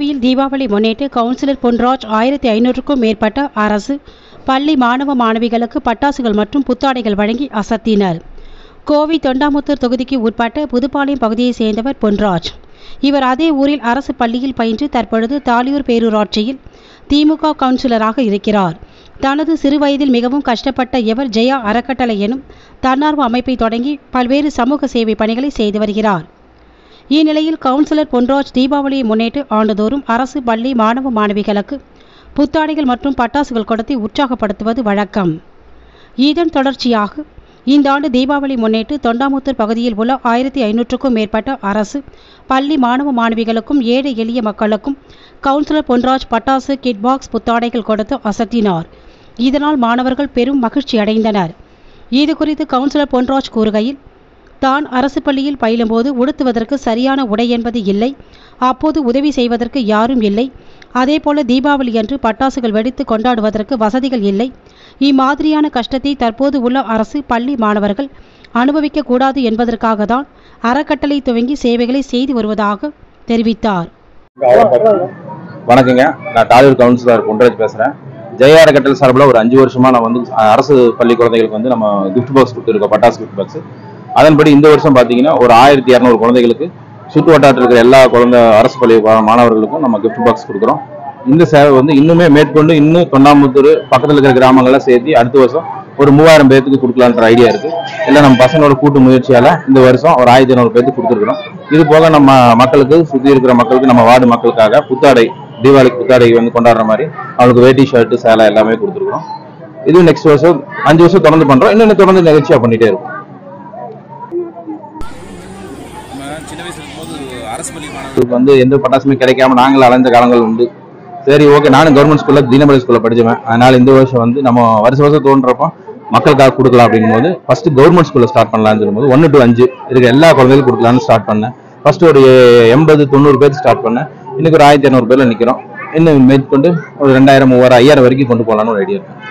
கோவையில் தீபாவளி முன்னிட்டு கவுன்சிலர் பொன்ராஜ் ஆயிரத்தி ஐநூறுக்கும் மேற்பட்ட அரசு பள்ளி மாணவ மாணவிகளுக்கு பட்டாசுகள் மற்றும் புத்தாடைகள் வழங்கி அசத்தினர் கோவை தொண்டாமுத்தூர் தொகுதிக்கு உட்பட்ட புதுப்பாளையம் பகுதியைச் சேர்ந்தவர் பொன்ராஜ் இவர் அதே ஊரில் அரசு பள்ளியில் பயின்று தற்பொழுது தாலியூர் பேரூராட்சியில் திமுக கவுன்சிலராக இருக்கிறார் தனது சிறுவயதில் மிகவும் கஷ்டப்பட்ட இவர் ஜெயா அறக்கட்டளை எனும் தன்னார்வ அமைப்பை தொடங்கி பல்வேறு சமூக சேவை பணிகளை செய்து வருகிறார் இந்நிலையில் கவுன்சிலர் பொன்ராஜ் தீபாவளியை முன்னிட்டு ஆண்டுதோறும் அரசு பள்ளி மாணவ மாணவிகளுக்கு புத்தாடைகள் மற்றும் பட்டாசுகள் கொடுத்து உற்சாகப்படுத்துவது வழக்கம் இதன் தொடர்ச்சியாக இந்த ஆண்டு தீபாவளி முன்னிட்டு தொண்டாமுத்தூர் பகுதியில் உள்ள ஆயிரத்தி ஐநூற்றுக்கும் மேற்பட்ட அரசு பள்ளி மாணவ மாணவிகளுக்கும் ஏழை எளிய மக்களுக்கும் கவுன்சிலர் பொன்ராஜ் பட்டாசு கிட் பாக்ஸ் புத்தாடைகள் கொடுத்து அசத்தினார் இதனால் மாணவர்கள் பெரும் மகிழ்ச்சி அடைந்தனர் இது குறித்து கவுன்சிலர் பொன்ராஜ் கூறுகையில் தான் அரசு பள்ளியில் பயிலும்போது உடுத்துவதற்கு சரியான உடை என்பது இல்லை அப்போது உதவி செய்வதற்கு யாரும் இல்லை அதேபோல தீபாவளி அன்று பட்டாசுகள் வெடித்து கொண்டாடுவதற்கு வசதிகள் இல்லை இம்மாதிரியான கஷ்டத்தை தற்போது உள்ள அரசு பள்ளி மாணவர்கள் அனுபவிக்க கூடாது என்பதற்காக தான் அறக்கட்டளை துவங்கி சேவைகளை செய்து வருவதாக தெரிவித்தார் வணக்கங்க நான் டாலிவுட் கவுன்சிலர் பொன்ராஜ் பேசுறேன் ஜெயா அறக்கட்டளை சார்பில் ஒரு அஞ்சு வருஷமா நான் வந்து அஹ், அரசு பள்ளி குழந்தைகளுக்கு வந்து நம்ம கிஃப்ட் பாக்ஸ் கொடுத்துருக்கோம் பட்டாசு கிஃப்ட் பாக்ஸ் அதன்படி இந்த வருஷம் பார்த்தீங்கன்னா ஒரு ஆயிரத்தி இரநூறு குழந்தைகளுக்கு சுற்று வட்டாரத்தில் இருக்கிற எல்லா குழந்தை அரசு பள்ளி வா- மாணவர்களுக்கும் நம்ம கிஃப்ட் பாக்ஸ் கொடுக்குறோம் இந்த சேவை வந்து இன்னுமே மேற்கொண்டு இன்னும் தொண்டாமுத்தூர் பக்கத்தில் இருக்கிற கிராமங்கள்லாம் சேர்த்து அடுத்த வருஷம் ஒரு மூவாயிரம் பேர்த்துக்கு கொடுக்கலான்ற ஐடியா இருக்கு இல்லை நம்ம பசங்களோட கூட்டு முயற்சியால இந்த வருஷம் ஒரு ஆயிரத்தி ஐநூறு பேர்த்துக்கு கொடுத்துருக்குறோம் இது போக நம்ம மக்களுக்கு சுற்றி இருக்கிற மக்களுக்கு நம்ம வார்டு மக்களுக்காக புத்தாடை தீபாவளிக்கு புத்தாடை வந்து கொண்டாடுற மாதிரி அவங்களுக்கு வேட்டி ஷர்ட்டு சேலை எல்லாமே கொடுத்துருக்குறோம் இது நெக்ஸ்ட் வருஷம் அஞ்சு வருஷம் தொடர்ந்து பண்றோம் இன்னும் தொடர்ந்து நிகழ்ச்சியா பண்ணிட்டே இருக்கும் நம்ம சின்ன வயசுல இருக்கும்போது அரசு பள்ளி மாணவர்கள் இதுக்கு வந்து எந்த பட்டாசுமே கிடைக்காம நாங்கள் அலைஞ்ச காலங்கள் உண்டு சரி ஓகே நானும் கவர்மெண்ட் ஸ்கூல்ல தீனபதி ஸ்கூல்ல படிச்சவன் அதனால இந்த வருஷம் வந்து நம்ம வருஷ வருஷம் தோன்றப்போ மக்களுக்காக கொடுக்கலாம் அப்படின் போது ஃபர்ஸ்ட் கவர்மெண்ட் ஸ்கூல்ல ஸ்டார்ட் பண்ணலாம்னு சொல்லும்போது ஒன்று டு அஞ்சு இருக்க எல்லா குழந்தைகளுக்கும் கொடுக்கலாம்னு ஸ்டார்ட் பண்ணேன் ஃபர்ஸ்ட் ஒரு எண்பது தொண்ணூறு பேர் ஸ்டார்ட் பண்ணேன் இன்னைக்கு ஒரு ஆயிரத்தி இரநூறு பேர்ல நிக்கிறோம் இன்னும் மேற்கொண்டு ஒரு ரெண்டாயிரம் மூவாயிரம் ஐயாயிரம் வரைக்கும் கொண்டு போகலான்னு ஒரு ஐடியா இருக்கு